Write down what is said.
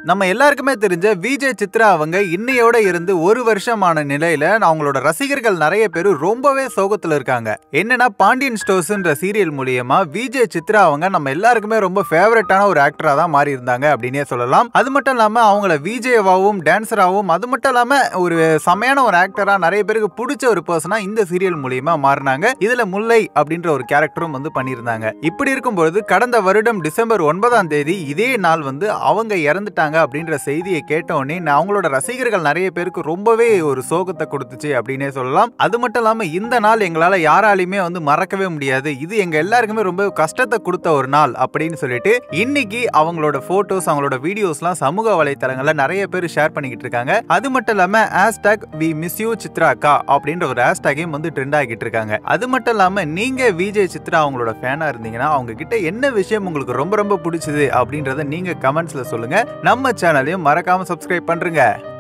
நம்ம எல்லாருக்குமே தெரிஞ்ச விஜய் சித்ரா அவங்க இன்னையோட இருந்து ஒரு வருஷமான நிலையில அவங்களோட ரசிகர்கள் நிறைய பேர் ரொம்பவே சோகத்துல இருக்காங்க என்னன்னா பாண்டியன் ஸ்டோர்ஸ்ன்ற சீரியல் மூலியமா விஜய் சித்ரா அவங்க நம்ம எல்லாருக்குமே ரொம்ப ஃபேவரட்டான ஒரு ஆக்டரா தான் மாறி இருந்தாங்க அப்படின்னே சொல்லலாம் அது மட்டும் இல்லாம அவங்கள விஜயவாவும் டான்சராகவும் அது மட்டும் இல்லாம ஒரு செமையான ஒரு ஆக்டரா நிறைய பேருக்கு பிடிச்ச ஒரு பர்சனா இந்த சீரியல் மூலியமா மாறினாங்க இதுல முல்லை அப்படின்ற ஒரு கேரக்டரும் வந்து பண்ணியிருந்தாங்க இப்படி இருக்கும்பொழுது கடந்த வருடம் டிசம்பர் ஒன்பதாம் தேதி இதே நாள் வந்து அவங்க இறந்துட்டாங்க அப்படின்ற செய்தியை கேட்ட உடனே நான் அவங்களோட ரசிகர்கள் நிறைய பேருக்கு ரொம்பவே ஒரு சோகத்தை கொடுத்துச்சு அப்படின்னே சொல்லலாம் அது மட்டும் இல்லாம இந்த நாள் எங்களால யாராலையுமே வந்து மறக்கவே முடியாது இது எங்க எல்லாருக்குமே ரொம்ப கஷ்டத்தை கொடுத்த ஒரு நாள் அப்படின்னு சொல்லிட்டு இன்னைக்கு அவங்களோட போட்டோஸ் அவங்களோட வீடியோஸ்லாம் சமூக வலைத்தளங்கள்ல நிறைய பேர் ஷேர் பண்ணிக்கிட்டு இருக்காங்க அது மட்டும் இல்லாம ஹேஷ்டாக் வி மிஸ் யூ சித்ராக்கா அப்படின்ற ஒரு ஹேஷ்டாகையும் வந்து ட்ரெண்ட் ஆகிட்டு இருக்காங்க அது மட்டும் இல்லாம நீங்க விஜய் சித்ரா அவங்களோட ஃபேனா இருந்தீங்கன்னா அவங்க கிட்ட என்ன விஷயம் உங்களுக்கு ரொம்ப ரொம்ப பிடிச்சது அப்படின்றத நீங்க கமெண்ட்ஸ்ல சொல்லுங்க நம்ம சேனலையும் மறக்காம சப்ஸ்கிரைப் பண்றீங்க